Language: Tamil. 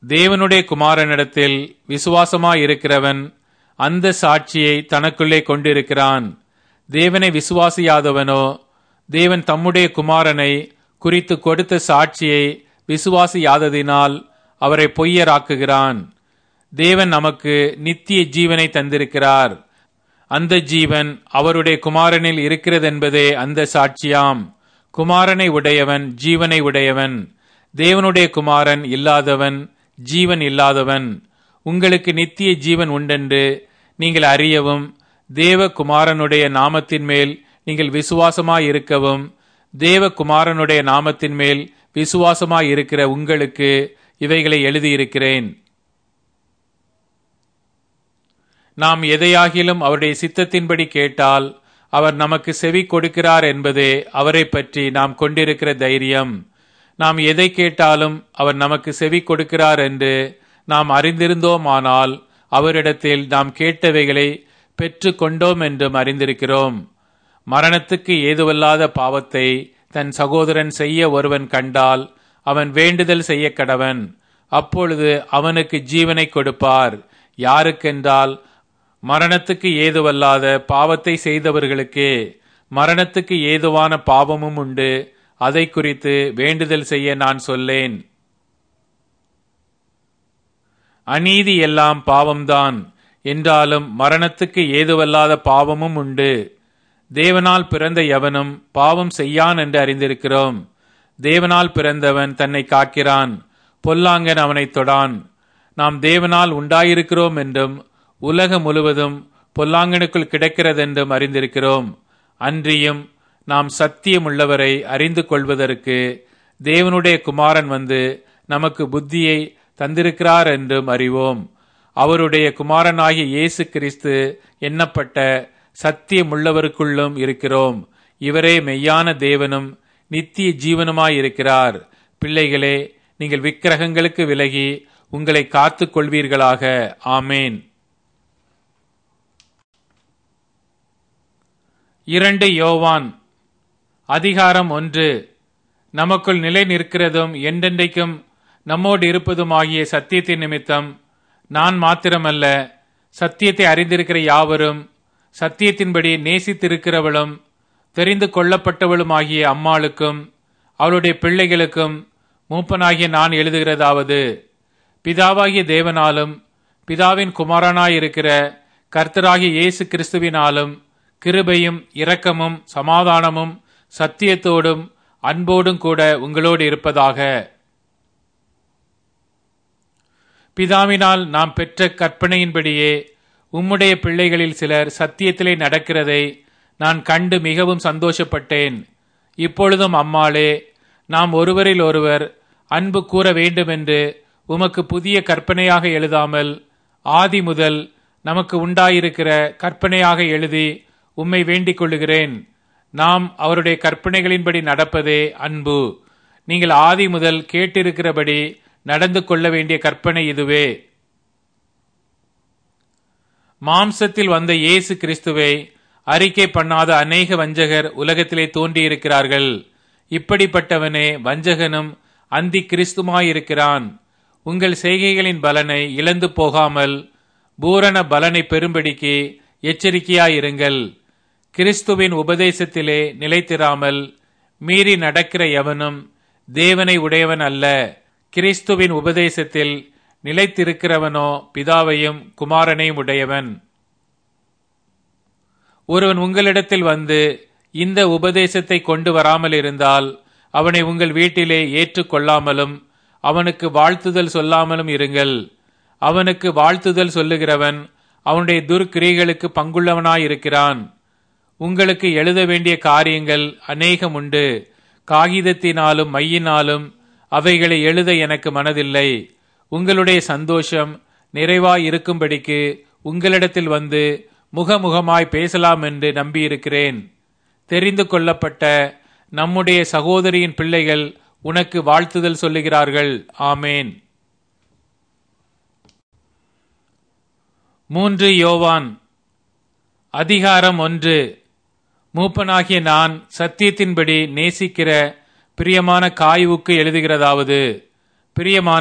தேவனுடைய குமாரனிடத்தில் விசுவாசமாயிருக்கிறவன் அந்த சாட்சியை தனக்குள்ளே கொண்டிருக்கிறான் தேவனை விசுவாசியாதவனோ தேவன் தம்முடைய குமாரனை குறித்து கொடுத்த சாட்சியை விசுவாசியாததினால் அவரை பொய்யராக்குகிறான் தேவன் நமக்கு நித்திய ஜீவனை தந்திருக்கிறார் அந்த ஜீவன் அவருடைய குமாரனில் இருக்கிறதென்பதே அந்த சாட்சியாம் குமாரனை உடையவன் ஜீவனை உடையவன் தேவனுடைய குமாரன் இல்லாதவன் ஜீவன் இல்லாதவன் உங்களுக்கு நித்திய ஜீவன் உண்டென்று நீங்கள் அறியவும் தேவ குமாரனுடைய நாமத்தின் மேல் நீங்கள் விசுவாசமாயிருக்கவும் தேவ குமாரனுடைய நாமத்தின் மேல் விசுவாசமாயிருக்கிற உங்களுக்கு இவைகளை எழுதியிருக்கிறேன் நாம் எதையாகிலும் அவருடைய சித்தத்தின்படி கேட்டால் அவர் நமக்கு செவி கொடுக்கிறார் என்பதே அவரை பற்றி நாம் கொண்டிருக்கிற தைரியம் நாம் எதை கேட்டாலும் அவர் நமக்கு செவி கொடுக்கிறார் என்று நாம் அறிந்திருந்தோமானால் அவரிடத்தில் நாம் கேட்டவைகளை பெற்று கொண்டோம் என்றும் அறிந்திருக்கிறோம் மரணத்துக்கு ஏதுவல்லாத பாவத்தை தன் சகோதரன் செய்ய ஒருவன் கண்டால் அவன் வேண்டுதல் செய்ய கடவன் அப்பொழுது அவனுக்கு ஜீவனை கொடுப்பார் யாருக்கென்றால் மரணத்துக்கு ஏதுவல்லாத பாவத்தை செய்தவர்களுக்கே மரணத்துக்கு ஏதுவான பாவமும் உண்டு அதை குறித்து வேண்டுதல் செய்ய நான் சொல்லேன் அநீதி எல்லாம் பாவம்தான் என்றாலும் மரணத்துக்கு ஏதுவல்லாத பாவமும் உண்டு தேவனால் பிறந்த எவனும் பாவம் செய்யான் என்று அறிந்திருக்கிறோம் தேவனால் பிறந்தவன் தன்னை காக்கிறான் பொல்லாங்கன் அவனை தொடான் நாம் தேவனால் உண்டாயிருக்கிறோம் என்றும் உலகம் முழுவதும் பொல்லாங்கனுக்குள் கிடக்கிறதென்றும் அறிந்திருக்கிறோம் அன்றியும் நாம் சத்தியமுள்ளவரை அறிந்து கொள்வதற்கு தேவனுடைய குமாரன் வந்து நமக்கு புத்தியை தந்திருக்கிறார் என்றும் அறிவோம் அவருடைய குமாரனாகிய இயேசு கிறிஸ்து எண்ணப்பட்ட சத்தியமுள்ளவருக்குள்ளும் இருக்கிறோம் இவரே மெய்யான தேவனும் நித்திய ஜீவனுமாயிருக்கிறார் பிள்ளைகளே நீங்கள் விக்கிரகங்களுக்கு விலகி உங்களை காத்துக் கொள்வீர்களாக ஆமேன் இரண்டு யோவான் அதிகாரம் ஒன்று நமக்குள் நிலை நிற்கிறதும் என்றென்றைக்கும் நம்மோடு இருப்பதுமாகிய சத்தியத்தின் நிமித்தம் நான் மாத்திரமல்ல சத்தியத்தை அறிந்திருக்கிற யாவரும் சத்தியத்தின்படி நேசித்திருக்கிறவளும் தெரிந்து கொள்ளப்பட்டவளுமாகிய அம்மாளுக்கும் அவளுடைய பிள்ளைகளுக்கும் மூப்பனாகிய நான் எழுதுகிறதாவது பிதாவாகிய தேவனாலும் பிதாவின் குமாரனாயிருக்கிற கர்த்தராகிய இயேசு கிறிஸ்துவினாலும் கிருபையும் இரக்கமும் சமாதானமும் சத்தியத்தோடும் அன்போடும் கூட உங்களோடு இருப்பதாக பிதாவினால் நாம் பெற்ற கற்பனையின்படியே உம்முடைய பிள்ளைகளில் சிலர் சத்தியத்திலே நடக்கிறதை நான் கண்டு மிகவும் சந்தோஷப்பட்டேன் இப்பொழுதும் அம்மாளே நாம் ஒருவரில் ஒருவர் அன்பு கூற வேண்டுமென்று உமக்கு புதிய கற்பனையாக எழுதாமல் ஆதி முதல் நமக்கு உண்டாயிருக்கிற கற்பனையாக எழுதி உம்மை வேண்டிக் கொள்ளுகிறேன் நாம் அவருடைய கற்பனைகளின்படி நடப்பதே அன்பு நீங்கள் ஆதி முதல் கேட்டிருக்கிறபடி நடந்து கொள்ள வேண்டிய கற்பனை இதுவே மாம்சத்தில் வந்த இயேசு கிறிஸ்துவை அறிக்கை பண்ணாத அநேக வஞ்சகர் உலகத்திலே தோன்றியிருக்கிறார்கள் இப்படிப்பட்டவனே வஞ்சகனும் அந்தி கிறிஸ்துமாயிருக்கிறான் உங்கள் செய்கைகளின் பலனை இழந்து போகாமல் பூரண பலனை பெறும்படிக்கு எச்சரிக்கையாயிருங்கள் கிறிஸ்துவின் உபதேசத்திலே நிலைத்திராமல் மீறி நடக்கிற எவனும் தேவனை உடையவன் அல்ல கிறிஸ்துவின் உபதேசத்தில் நிலைத்திருக்கிறவனோ பிதாவையும் குமாரனையும் உடையவன் ஒருவன் உங்களிடத்தில் வந்து இந்த உபதேசத்தை கொண்டு வராமல் இருந்தால் அவனை உங்கள் வீட்டிலே ஏற்றுக்கொள்ளாமலும் அவனுக்கு வாழ்த்துதல் சொல்லாமலும் இருங்கள் அவனுக்கு வாழ்த்துதல் சொல்லுகிறவன் அவனுடைய துர்க்கிரிகளுக்கு பங்குள்ளவனாயிருக்கிறான் உங்களுக்கு எழுத வேண்டிய காரியங்கள் அநேகம் உண்டு காகிதத்தினாலும் மையினாலும் அவைகளை எழுத எனக்கு மனதில்லை உங்களுடைய சந்தோஷம் நிறைவாயிருக்கும்படிக்கு உங்களிடத்தில் வந்து முகமுகமாய் பேசலாம் என்று நம்பியிருக்கிறேன் தெரிந்து கொள்ளப்பட்ட நம்முடைய சகோதரியின் பிள்ளைகள் உனக்கு வாழ்த்துதல் சொல்லுகிறார்கள் ஆமேன் மூன்று யோவான் அதிகாரம் ஒன்று மூப்பனாகிய நான் சத்தியத்தின்படி நேசிக்கிற பிரியமான காயுவுக்கு எழுதுகிறதாவது பிரியமான